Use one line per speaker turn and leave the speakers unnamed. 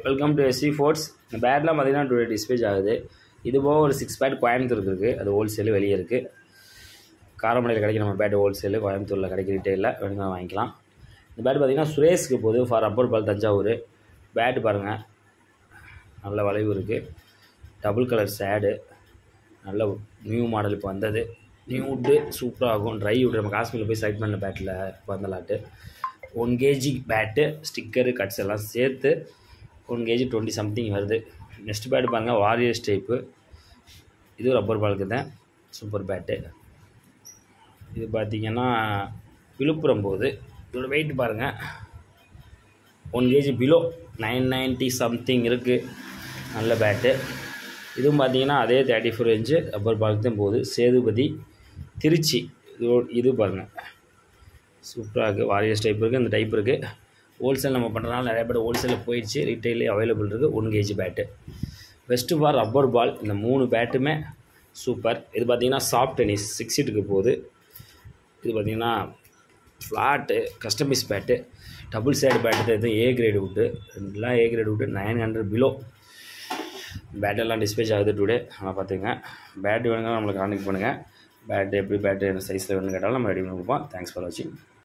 welcome to SC forts இந்த பேட்லாம் பார்த்தீங்கன்னா today dispatch ஆகுது இது போக ஒரு சிக்ஸ் பேட் கோயம்புத்தூருக்கு இருக்குது அது ஹோல்சேலு வெளியே இருக்குது காரமடையில் கிடைக்கும் நம்ம பேட் ஹோல்சேலு கோயம்புத்தூரில் கிடைக்கிற ரீட்டைலில் வேணுங்க வாங்கிக்கலாம் இந்த பேட் பார்த்தீங்கன்னா சுரேஷ்க்கு போகுது for rubber ball Thanjavur bat பாருங்கள் நல்ல வளைவு இருக்குது டபுள் கலர் சேடு நல்ல நியூ மாடல் இப்போ வந்தது நியூ வுட்டு சூப்பராக ஆகும் ட்ரை வுட் நம்ம காஷ்மீரில் போய் செலக்ட் பண்ண பேட்டில் வந்தலாட்டு one KG bat sticker cuts எல்லாம் சேர்த்து ஒன் கேஜி டுவெண்ட்டி சம்திங் வருது நெக்ஸ்ட் பேட்டு பாருங்கள் வாரியர்ஸ் டைப்பு இது ரப்பர் பாலுக்கு தான் சூப்பர் பேட்டு இது பார்த்திங்கன்னா விழுப்புரம் போகுது இதோட வெயிட் பாருங்கள் one KG below nine ninety something இருக்குது நல்ல பேட்டு இதுவும் பார்த்தீங்கன்னா அதே தேர்ட்டி ஃபோர் இன்ச்சு ரப்பர் பாலுக்கு தான் போகுது சேதுபதி திருச்சி இது இது பாருங்கள் சூப்பராக இருக்குது வாரியர்ஸ் டைப் இருக்குது இந்த டைப் இருக்குது ஹோல்சேல் நம்ம பண்ணுறதுனால நிறைய பேர் ஹோல்சேலில் போயிடுச்சு ரீட்டைலே அவைலபிள் இருக்குது one KG bat best for rubber ball இந்த மூணு பேட்டுமே சூப்பர் இது பார்த்திங்கன்னா சாஃப்ட் டென்னிஸ் சிக்ஸ் சீட்டுக்கு போகுது இது பார்த்திங்கன்னா flat customize bat double side bat இது ஏ கிரேடு விட்டு ரெண்டுலாம் ஏ கிரேடு விட்டு நைன் ஹண்ட்ரட் பிலோ பேட்டெல்லாம் டிஸ்பேச் ஆகுது டுடே ஆனால் பார்த்துங்க பேட்டு வேணுங்க நம்மளுக்கு கான்டெக்ட் பண்ணுங்கள் பேட்டு எப்படி பேட்டு என்ன சைஸில் வேணும்னு கேட்டாலும் நம்ம ரெடி பண்ணி கொடுப்போம் தேங்க்ஸ் ஃபார் வாட்சிங்